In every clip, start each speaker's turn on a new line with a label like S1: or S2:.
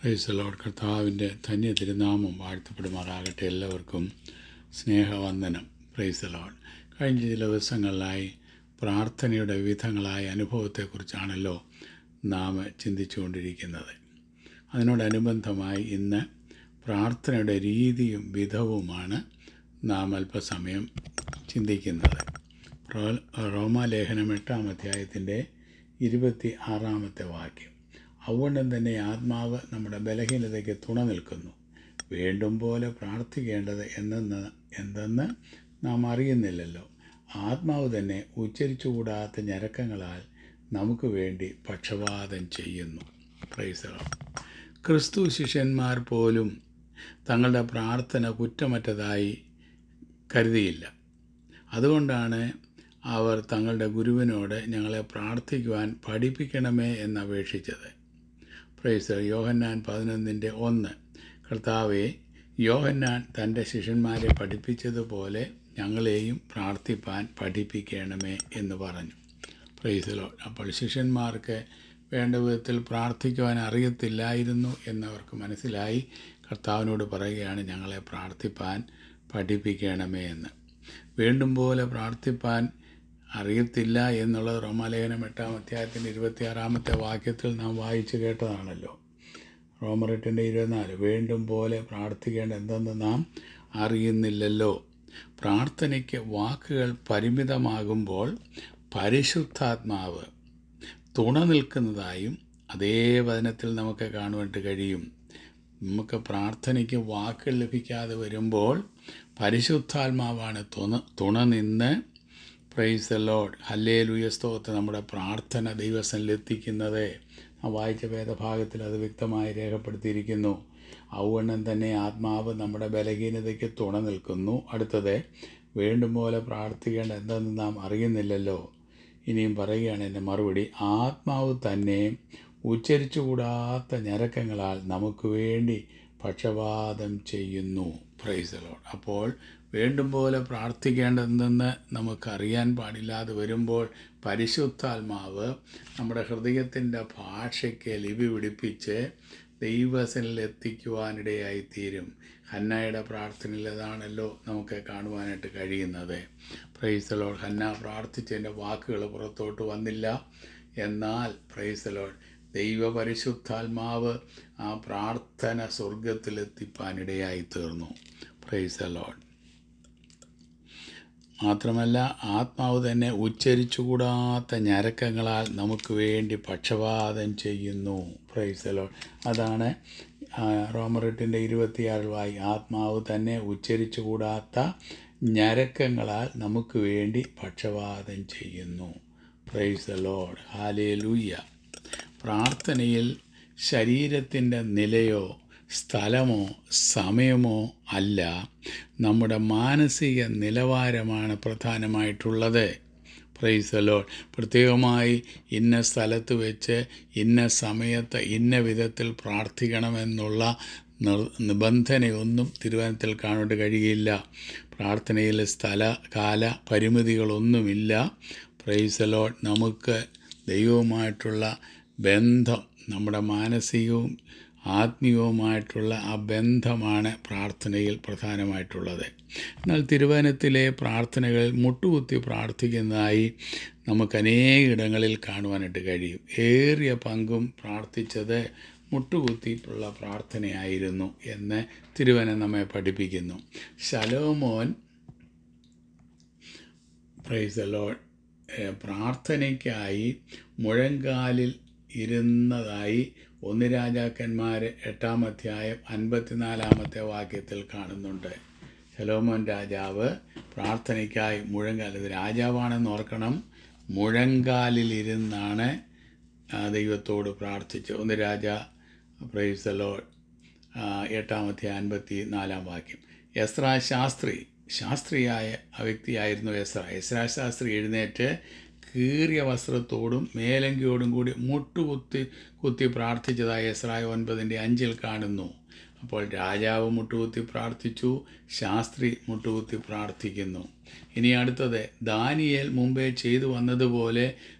S1: പ്രൈസലോട് കർത്താവിൻ്റെ ധന്യ തിരുനാമം വാഴ്ത്തപ്പെടുമാറാകട്ടെ എല്ലാവർക്കും സ്നേഹവന്ദനം പ്രൈസലോട് കഴിഞ്ഞ ചില ദിവസങ്ങളിലായി പ്രാർത്ഥനയുടെ വിവിധങ്ങളായ അനുഭവത്തെക്കുറിച്ചാണല്ലോ നാം ചിന്തിച്ചുകൊണ്ടിരിക്കുന്നത് അതിനോടനുബന്ധമായി ഇന്ന് പ്രാർത്ഥനയുടെ രീതിയും വിധവുമാണ് നാം അല്പസമയം ചിന്തിക്കുന്നത് റോ- റോമാലേഖനം എട്ടാം അധ്യായത്തിൻ്റെ ഇരുപത്തി ആറാമത്തെ വാക്യം അതുകൊണ്ടും തന്നെ ആത്മാവ് നമ്മുടെ ബലഹീനതയ്ക്ക് തുണ നിൽക്കുന്നു വേണ്ടും പോലെ പ്രാർത്ഥിക്കേണ്ടത് എന്തെന്ന് എന്തെന്ന് നാം അറിയുന്നില്ലല്ലോ ആത്മാവ് തന്നെ ഉച്ചരിച്ചുകൂടാത്ത ഞരക്കങ്ങളാൽ നമുക്ക് വേണ്ടി പക്ഷപാതം ചെയ്യുന്നു പ്രൈസറോ ക്രിസ്തു ശിഷ്യന്മാർ പോലും തങ്ങളുടെ പ്രാർത്ഥന കുറ്റമറ്റതായി കരുതിയില്ല അതുകൊണ്ടാണ് അവർ തങ്ങളുടെ ഗുരുവിനോട് ഞങ്ങളെ പ്രാർത്ഥിക്കുവാൻ പഠിപ്പിക്കണമേ എന്നപേക്ഷിച്ചത് പ്രൈസ് യോഹന്നാൻ പതിനൊന്നിൻ്റെ ഒന്ന് കർത്താവെ യോഹന്നാൻ തൻ്റെ ശിഷ്യന്മാരെ പഠിപ്പിച്ചതുപോലെ ഞങ്ങളെയും പ്രാർത്ഥിപ്പാൻ പഠിപ്പിക്കണമേ എന്ന് പറഞ്ഞു പ്രൈസലോ അപ്പോൾ ശിഷ്യന്മാർക്ക് വേണ്ട വിധത്തിൽ പ്രാർത്ഥിക്കുവാൻ അറിയത്തില്ലായിരുന്നു എന്നവർക്ക് മനസ്സിലായി കർത്താവിനോട് പറയുകയാണ് ഞങ്ങളെ പ്രാർത്ഥിപ്പാൻ പഠിപ്പിക്കണമേ എന്ന് വേണ്ടും പോലെ പ്രാർത്ഥിപ്പാൻ അറിയത്തില്ല എന്നുള്ളത് റോമാലേഖനം എട്ടാം അധ്യായത്തിൻ്റെ ഇരുപത്തിയാറാമത്തെ വാക്യത്തിൽ നാം വായിച്ചു കേട്ടതാണല്ലോ റോമറെട്ടിൻ്റെ ഇരുപത്തിനാല് വേണ്ടും പോലെ പ്രാർത്ഥിക്കേണ്ട എന്തെന്ന് നാം അറിയുന്നില്ലല്ലോ പ്രാർത്ഥനയ്ക്ക് വാക്കുകൾ പരിമിതമാകുമ്പോൾ പരിശുദ്ധാത്മാവ് തുണ നിൽക്കുന്നതായും അതേ വചനത്തിൽ നമുക്ക് കാണുവാനായിട്ട് കഴിയും നമുക്ക് പ്രാർത്ഥനയ്ക്ക് വാക്കുകൾ ലഭിക്കാതെ വരുമ്പോൾ പരിശുദ്ധാത്മാവാണ് തുണ തുണ നിന്ന് പ്രൈസ് ലോഡ് ഹല്ലേ ലുയസ്തോത്ത് നമ്മുടെ പ്രാർത്ഥന ദൈവസനിലെത്തിക്കുന്നത് ആ വായിച്ച വേദഭാഗത്തിൽ അത് വ്യക്തമായി രേഖപ്പെടുത്തിയിരിക്കുന്നു ഔവണ്ണം തന്നെ ആത്മാവ് നമ്മുടെ ബലഹീനതയ്ക്ക് തുണ നിൽക്കുന്നു അടുത്തത് വേണ്ടും പോലെ പ്രാർത്ഥിക്കേണ്ട എന്തെന്ന് നാം അറിയുന്നില്ലല്ലോ ഇനിയും പറയുകയാണ് എൻ്റെ മറുപടി ആത്മാവ് തന്നെ ഉച്ചരിച്ചുകൂടാത്ത ഞരക്കങ്ങളാൽ നമുക്ക് വേണ്ടി പക്ഷപാതം ചെയ്യുന്നു പ്രൈസലോൺ അപ്പോൾ വേണ്ടും പോലെ പ്രാർത്ഥിക്കേണ്ടതെന്ന് നമുക്കറിയാൻ പാടില്ലാതെ വരുമ്പോൾ പരിശുദ്ധാത്മാവ് നമ്മുടെ ഹൃദയത്തിൻ്റെ ഭാഷയ്ക്ക് ലിപി പിടിപ്പിച്ച് ദൈവസനിൽ എത്തിക്കുവാനിടയായി തീരും ഹന്നയുടെ പ്രാർത്ഥനയിൽ അതാണല്ലോ നമുക്ക് കാണുവാനായിട്ട് കഴിയുന്നത് പ്രൈസലോൾ ഹന്ന പ്രാർത്ഥിച്ചതിൻ്റെ വാക്കുകൾ പുറത്തോട്ട് വന്നില്ല എന്നാൽ പ്രൈസലോൾ ദൈവപരിശുദ്ധാത്മാവ് ആ പ്രാർത്ഥന സ്വർഗത്തിലെത്തിപ്പാനിടയായി തീർന്നു പ്രൈസലോൾ മാത്രമല്ല ആത്മാവ് തന്നെ ഉച്ചരിച്ചുകൂടാത്ത ഞരക്കങ്ങളാൽ നമുക്ക് വേണ്ടി പക്ഷപാതം ചെയ്യുന്നു പ്രൈസലോ അതാണ് ആ, റോമറെട്ടിൻ്റെ ഇരുപത്തിയാറിൽ വായി ആത്മാവ് തന്നെ ഉച്ചരിച്ചുകൂടാത്ത ഞരക്കങ്ങളാൽ നമുക്ക് വേണ്ടി പക്ഷപാതം ചെയ്യുന്നു പ്രൈസ് ലോഡ് ഹാലേ ലൂയ്യ പ്രാർത്ഥനയിൽ ശരീരത്തിൻ്റെ നിലയോ സ്ഥലമോ സമയമോ അല്ല നമ്മുടെ മാനസിക നിലവാരമാണ് പ്രധാനമായിട്ടുള്ളത് പ്രൈസലോ പ്രത്യേകമായി ഇന്ന സ്ഥലത്ത് വെച്ച് ഇന്ന സമയത്ത് ഇന്ന വിധത്തിൽ പ്രാർത്ഥിക്കണമെന്നുള്ള നിർ നിബന്ധനയൊന്നും തിരുവനന്തത്തിൽ കാണാൻ കഴിയില്ല പ്രാർത്ഥനയിൽ സ്ഥല കാല പരിമിതികളൊന്നുമില്ല പ്രൈസലോ നമുക്ക് ദൈവവുമായിട്ടുള്ള ബന്ധം നമ്മുടെ മാനസികവും ആത്മീയവുമായിട്ടുള്ള ആ ബന്ധമാണ് പ്രാർത്ഥനയിൽ പ്രധാനമായിട്ടുള്ളത് എന്നാൽ തിരുവനത്തിലെ പ്രാർത്ഥനകളിൽ മുട്ടുകുത്തി പ്രാർത്ഥിക്കുന്നതായി നമുക്ക് അനേകിടങ്ങളിൽ കാണുവാനായിട്ട് കഴിയും ഏറിയ പങ്കും പ്രാർത്ഥിച്ചത് മുട്ടുകുത്തിയിട്ടുള്ള പ്രാർത്ഥനയായിരുന്നു എന്ന് തിരുവന നമ്മെ പഠിപ്പിക്കുന്നു ശലോമോൻ പ്രൈസ് ദ ലോഡ് പ്രാർത്ഥനയ്ക്കായി മുഴങ്കാലിൽ ഇരുന്നതായി ഒന്ന് രാജാക്കന്മാർ എട്ടാം അധ്യായം അൻപത്തിനാലാമത്തെ വാക്യത്തിൽ കാണുന്നുണ്ട് ശലോമോൻ രാജാവ് പ്രാർത്ഥനയ്ക്കായി മുഴങ്കാൽ ഇത് രാജാവാണെന്ന് ഓർക്കണം മുഴങ്കാലിലിരുന്നാണ് ആ, ദൈവത്തോട് പ്രാർത്ഥിച്ചത് ഒന്ന് രാജ പ്രൈസ് ദ ലോഡ് എട്ടാമത്തെ അൻപത്തി നാലാം വാക്യം എസ്ര ശാസ്ത്രി ശാസ്ത്രിയായ ആ വ്യക്തിയായിരുന്നു എസ്ര എസ്ര ശാസ്ത്രി എഴുന്നേറ്റ് കീറിയ വസ്ത്രത്തോടും മേലങ്കിയോടും കൂടി മുട്ടുകുത്തി കുത്തി പ്രാർത്ഥിച്ചതായി എസ്രായ ഒൻപതിൻ്റെ അഞ്ചിൽ കാണുന്നു അപ്പോൾ രാജാവ് മുട്ടുകുത്തി പ്രാർത്ഥിച്ചു ശാസ്ത്രി മുട്ടുകുത്തി പ്രാർത്ഥിക്കുന്നു ഇനി അടുത്തത് ദാനിയേൽ മുമ്പേ ചെയ്തു വന്നതുപോലെ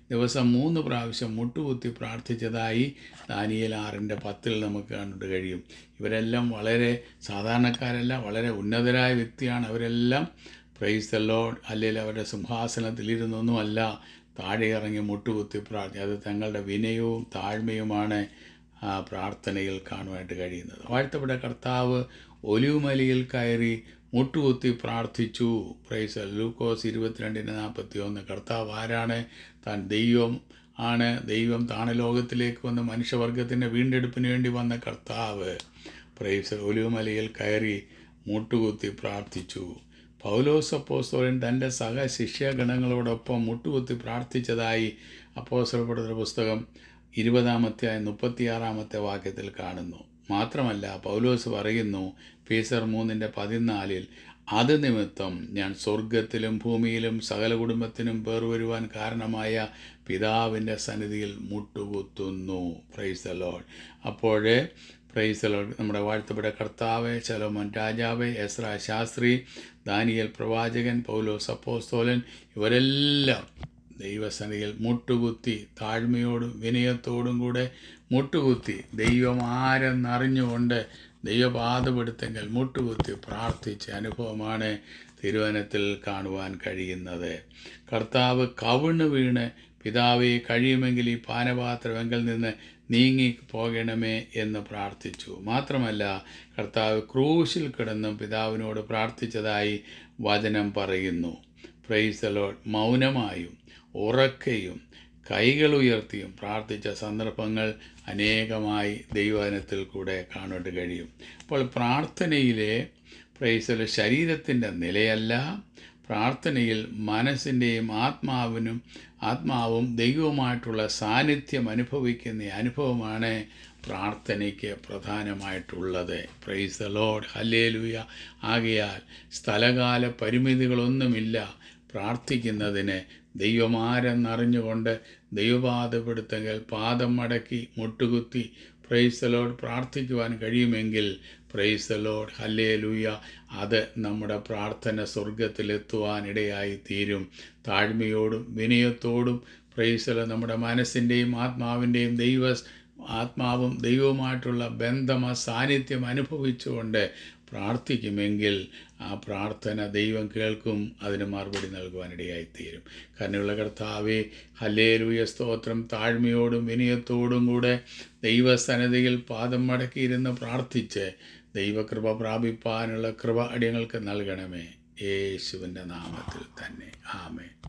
S1: ദിവസം മൂന്ന് പ്രാവശ്യം മുട്ടുകുത്തി പ്രാർത്ഥിച്ചതായി ദാനിയേൽ ആറിൻ്റെ പത്തിൽ നമുക്ക് കണ്ടിട്ട് കഴിയും ഇവരെല്ലാം വളരെ സാധാരണക്കാരല്ല വളരെ ഉന്നതരായ വ്യക്തിയാണ് അവരെല്ലാം പ്രൈസ് ദ ലോഡ് അല്ലെങ്കിൽ അവരുടെ സിംഹാസനത്തിലിരുന്നൊന്നുമല്ല താഴെ ഇറങ്ങി മുട്ടുകുത്തി പ്രാർത്ഥി അത് തങ്ങളുടെ വിനയവും താഴ്മയുമാണ് ആ പ്രാർത്ഥനയിൽ കാണുവാനായിട്ട് കഴിയുന്നത് വാഴ്ത്തപ്പെട്ട കർത്താവ് ഒലിവുമലയിൽ കയറി മുട്ടുകുത്തി പ്രാർത്ഥിച്ചു പ്രൈസ് ലൂക്കോസ് ഇരുപത്തിരണ്ടിന് നാൽപ്പത്തി ഒന്ന് കർത്താവ് ആരാണ് താൻ ദൈവം ആണ് ദൈവം താണ ലോകത്തിലേക്ക് വന്ന് മനുഷ്യവർഗത്തിൻ്റെ വീണ്ടെടുപ്പിന് വേണ്ടി വന്ന കർത്താവ് പ്രൈസ് ഒലിവുമലയിൽ കയറി മുട്ടുകുത്തി പ്രാർത്ഥിച്ചു പൗലോസ് അപ്പോസ്തോലൻ തൻ്റെ സഹ ശിഷ്യഗണങ്ങളോടൊപ്പം മുട്ടുകുത്തി പ്രാർത്ഥിച്ചതായി അപ്പോസ്തലപ്പെടുന്ന പുസ്തകം ഇരുപതാമത്തെ മുപ്പത്തിയാറാമത്തെ വാക്യത്തിൽ കാണുന്നു മാത്രമല്ല പൗലോസ് പറയുന്നു ഫീസർ മൂന്നിൻ്റെ പതിനാലിൽ അത് നിമിത്തം ഞാൻ സ്വർഗത്തിലും ഭൂമിയിലും സകല കുടുംബത്തിനും പേർ വരുവാൻ കാരണമായ പിതാവിൻ്റെ സന്നിധിയിൽ മുട്ടുകുത്തുന്നു പ്രൈസ് ദ ലോഡ് അപ്പോഴേ പ്രൈസ് ദ ലോഡ് നമ്മുടെ വാഴ്ത്തപ്പെട്ട കർത്താവ് ശലോമൻ രാജാവ് എസ്ര ശാസ്ത്രി ദാനിയൽ പ്രവാചകൻ പൗലോസ് അപ്പോസ്തോലൻ ഇവരെല്ലാം ദൈവസന്നിധിയിൽ മുട്ടുകുത്തി താഴ്മയോടും വിനയത്തോടും കൂടെ മുട്ടുകുത്തി ദൈവം ആരെന്നറിഞ്ഞുകൊണ്ട് ദൈവപാതപ്പെടുത്തെങ്കിൽ മുട്ടുകുത്തി പ്രാർത്ഥിച്ച അനുഭവമാണ് തിരുവനത്തിൽ കാണുവാൻ കഴിയുന്നത് കർത്താവ് കവിണ് വീണ് പിതാവെ കഴിയുമെങ്കിൽ ഈ പാനപാത്രമെങ്കിൽ നിന്ന് നീങ്ങി പോകണമേ എന്ന് പ്രാർത്ഥിച്ചു മാത്രമല്ല കർത്താവ് ക്രൂശിൽ കിടന്നും പിതാവിനോട് പ്രാർത്ഥിച്ചതായി വചനം പറയുന്നു പ്രൈസ് ലോഡ് മൗനമായും ഉറക്കയും കൈകൾ ഉയർത്തിയും പ്രാർത്ഥിച്ച സന്ദർഭങ്ങൾ അനേകമായി ദൈവവചനത്തിൽ കൂടെ കാണാൻ കഴിയും അപ്പോൾ പ്രാർത്ഥനയിലെ പ്രൈസല ശരീരത്തിൻ്റെ നിലയല്ല പ്രാർത്ഥനയിൽ മനസ്സിൻ്റെയും ആത്മാവിനും ആത്മാവും ദൈവവുമായിട്ടുള്ള സാന്നിധ്യം അനുഭവിക്കുന്ന അനുഭവമാണ് പ്രാർത്ഥനയ്ക്ക് പ്രധാനമായിട്ടുള്ളത് പ്രൈസ് ദ ലോഡ് ഹല്ലേലൂയ ആകയാൽ സ്ഥലകാല പരിമിതികളൊന്നുമില്ല പ്രാർത്ഥിക്കുന്നതിന് ദൈവമാരെന്നറിഞ്ഞുകൊണ്ട് ദൈവപാതപ്പെടുത്തെങ്കിൽ പാദം മടക്കി മുട്ടുകുത്തി പ്രൈസ് ലോഡ് പ്രാർത്ഥിക്കുവാൻ കഴിയുമെങ്കിൽ പ്രൈസ് ലോഡ് ഹല്ലേ ലൂയ അത് നമ്മുടെ പ്രാർത്ഥന സ്വർഗത്തിലെത്തുവാൻ ഇടയായി തീരും താഴ്മയോടും വിനയത്തോടും പ്രൈസല നമ്മുടെ മനസ്സിൻ്റെയും ആത്മാവിൻ്റെയും ദൈവ ആത്മാവും ദൈവവുമായിട്ടുള്ള ബന്ധം ആ സാന്നിധ്യം അനുഭവിച്ചുകൊണ്ട് പ്രാർത്ഥിക്കുമെങ്കിൽ ആ പ്രാർത്ഥന ദൈവം കേൾക്കും അതിന് മറുപടി നൽകുവാനിടയായിത്തീരും കരുണയുള്ള കർത്താവെ ഹല്ലേലൂയ സ്തോത്രം താഴ്മയോടും വിനയത്തോടും കൂടെ ദൈവസന്നതിയിൽ പാദം മടക്കിയിരുന്ന് പ്രാർത്ഥിച്ച് ദൈവകൃപ പ്രാപിപ്പാനുള്ള കൃപ അടിയങ്ങൾക്ക് നൽകണമേ യേശുവിൻ്റെ നാമത്തിൽ തന്നെ ആമേ